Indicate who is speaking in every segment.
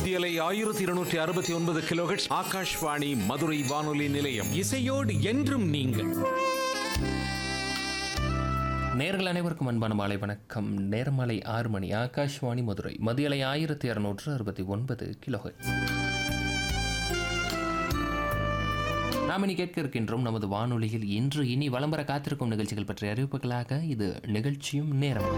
Speaker 1: மத்தியலை ஆயிரத்தி இருநூற்றி அறுபத்தி ஒன்பது கிலோஹெட்ஸ் ஆகாஷ்வாணி மதுரை வானொலி நிலையம்
Speaker 2: இசையோடு என்றும் நீங்கள்
Speaker 3: நேர்கள் அனைவருக்கும் அன்பான மாலை வணக்கம் நேர்மலை ஆறு மணி ஆகாஷ்வாணி மதுரை மதியலை ஆயிரத்தி இரநூற்று அறுபத்தி ஒன்பது கிலோஹெட் நாம் இனி கேட்க இருக்கின்றோம் நமது வானொலியில் இன்று இனி வலம் வர காத்திருக்கும் நிகழ்ச்சிகள் பற்றிய அறிவிப்புகளாக இது நிகழ்ச்சியும் நேரம்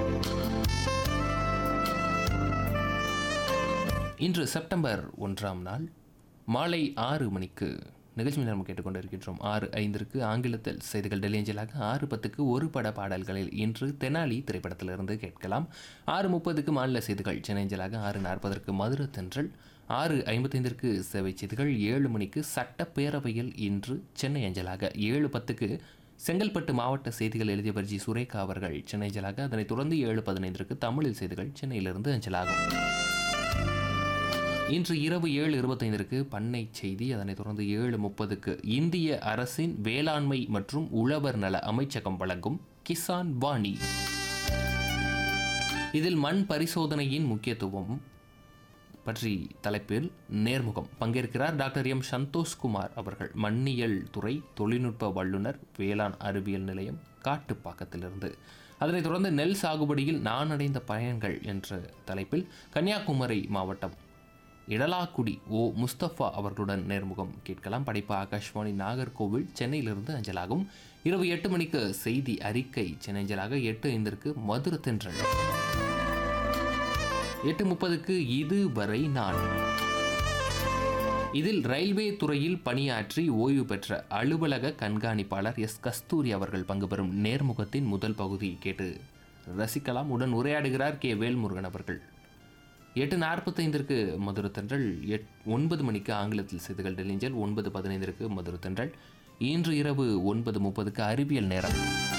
Speaker 3: இன்று செப்டம்பர் ஒன்றாம் நாள் மாலை ஆறு மணிக்கு நிகழ்ச்சி நேரம் கேட்டுக்கொண்டிருக்கின்றோம் ஆறு ஐந்திற்கு ஆங்கிலத்தில் செய்திகள் டெலியஞ்சலாக ஆறு பத்துக்கு ஒரு பட பாடல்களில் இன்று தெனாலி திரைப்படத்திலிருந்து கேட்கலாம் ஆறு முப்பதுக்கு மாநில செய்திகள் சென்னைஞ்சலாக ஆறு நாற்பதற்கு மதுரை தென்றல் ஆறு ஐம்பத்தைந்திற்கு சேவை செய்திகள் ஏழு மணிக்கு சட்டப்பேரவையில் இன்று சென்னை அஞ்சலாக ஏழு பத்துக்கு செங்கல்பட்டு மாவட்ட செய்திகள் எழுதியவர் ஜி சுரேகா அவர்கள் சென்னை அஞ்சலாக அதனைத் தொடர்ந்து ஏழு பதினைந்திற்கு தமிழில் செய்திகள் சென்னையிலிருந்து அஞ்சலாகும் இன்று இரவு ஏழு இருபத்தைந்திற்கு பண்ணை செய்தி அதனைத் தொடர்ந்து ஏழு முப்பதுக்கு இந்திய அரசின் வேளாண்மை மற்றும் உழவர் நல அமைச்சகம் வழங்கும் கிசான் வாணி இதில் மண் பரிசோதனையின் முக்கியத்துவம் பற்றி தலைப்பில் நேர்முகம் பங்கேற்கிறார் டாக்டர் எம் சந்தோஷ்குமார் அவர்கள் மண்ணியல் துறை தொழில்நுட்ப வல்லுநர் வேளாண் அறிவியல் நிலையம் காட்டுப்பாக்கத்திலிருந்து அதனைத் தொடர்ந்து நெல் சாகுபடியில் நான் அடைந்த பயன்கள் என்ற தலைப்பில் கன்னியாகுமரி மாவட்டம் இடலாக்குடி ஓ முஸ்தபா அவர்களுடன் நேர்முகம் கேட்கலாம் படைப்பு ஆகாஷ்வாணி நாகர்கோவில் சென்னையிலிருந்து அஞ்சலாகும் இரவு எட்டு மணிக்கு செய்தி அறிக்கை சென்னை அஞ்சலாக எட்டு ஐந்திற்கு மதுர தென்றல் எட்டு முப்பதுக்கு இது வரை நான் இதில் ரயில்வே துறையில் பணியாற்றி ஓய்வு பெற்ற அலுவலக கண்காணிப்பாளர் எஸ் கஸ்தூரி அவர்கள் பங்கு பெறும் நேர்முகத்தின் முதல் பகுதி கேட்டு ரசிக்கலாம் உடன் உரையாடுகிறார் கே வேல்முருகன் அவர்கள் எட்டு நாற்பத்தைந்திற்கு மதுரை தென்றல் எட் ஒன்பது மணிக்கு ஆங்கிலத்தில் செய்திகள் டெலிஞ்சல் ஒன்பது பதினைந்திற்கு மதுரை தென்றல் இன்று இரவு ஒன்பது முப்பதுக்கு அறிவியல் நேரம்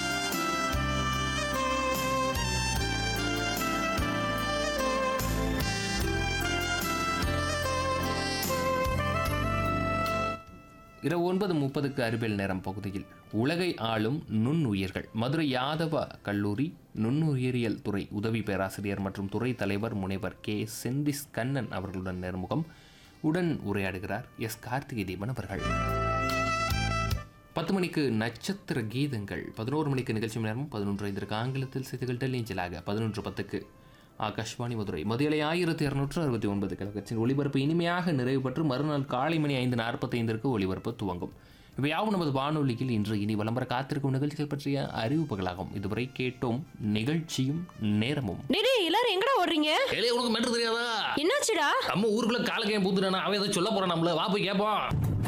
Speaker 3: இரவு ஒன்பது முப்பதுக்கு அறிவியல் நேரம் பகுதியில் உலகை ஆளும் நுண்ணுயிர்கள் மதுரை யாதவ கல்லூரி நுண்ணுயிரியல் துறை உதவி பேராசிரியர் மற்றும் துறை தலைவர் முனைவர் கே செந்திஸ் கண்ணன் அவர்களுடன் நேர்முகம் உடன் உரையாடுகிறார் எஸ் கார்த்திகை தீபன் அவர்கள் பத்து மணிக்கு நட்சத்திர கீதங்கள் பதினோரு மணிக்கு நிகழ்ச்சி நேரம் பதினொன்று ஐந்திற்கு ஆங்கிலத்தில் செய்திகள் டெல்லிஞ்சலாக பதினொன்று பத்துக்கு ஆகாஷ்வாணி மதுரை மதியலை ஆயிரத்தி இரநூற்று அறுபத்தி ஒன்பது கழகத்தின் ஒளிபரப்பு இனிமையாக நிறைவு பெற்று மறுநாள் காலை மணி ஐந்து நாற்பத்தைந்திற்கு ஒளிபரப்பு துவங்கும் இவையாவும் நமது வானொலியில் இன்று இனி விளம்பர காத்திருக்கும் நிகழ்ச்சிகள் பற்றிய அறிவிப்புகளாகும் இதுவரை கேட்டோம் நிகழ்ச்சியும் நேரமும்
Speaker 4: டேய் டேய், எல்லாரும் எங்கடா ஓடுறீங்க
Speaker 2: ஏலே உனக்கு மெட்ரு தெரியாதா
Speaker 4: என்னாச்சுடா
Speaker 2: நம்ம ஊருக்குள்ள காலக்கையும் பூத்துட்டானா அவன் ஏதோ சொல்ல போறான் நம்மள வா போய் கேட்போம்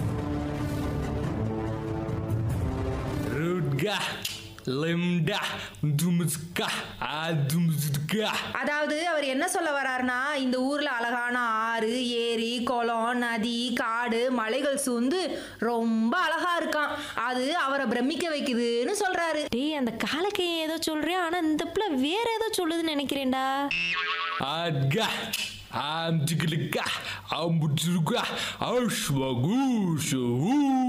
Speaker 2: ருட்கா லிம்டா தும்ஸ்கா அதும்ஸ்கா
Speaker 5: அதாவது அவர் என்ன சொல்ல வர்றாருன்னா இந்த ஊர்ல அழகான ஆறு ஏரி குளம் நதி காடு மலைகள் சூழ்ந்து ரொம்ப அழகா இருக்கான் அது அவரை பிரமிக்க வைக்குதுன்னு சொல்றாரு
Speaker 4: டேய் அந்த காலக்கையை ஏதோ சொல்றியா ஆனா இந்த பிள்ளை வேற ஏதோ சொல்லுதுன்னு நினைக்கிறேன்டா
Speaker 2: ஆட்கா ஆம் ஜிகிலுக்கா ஆம் புட்சுருக்கா ஆஷ்வகூஷு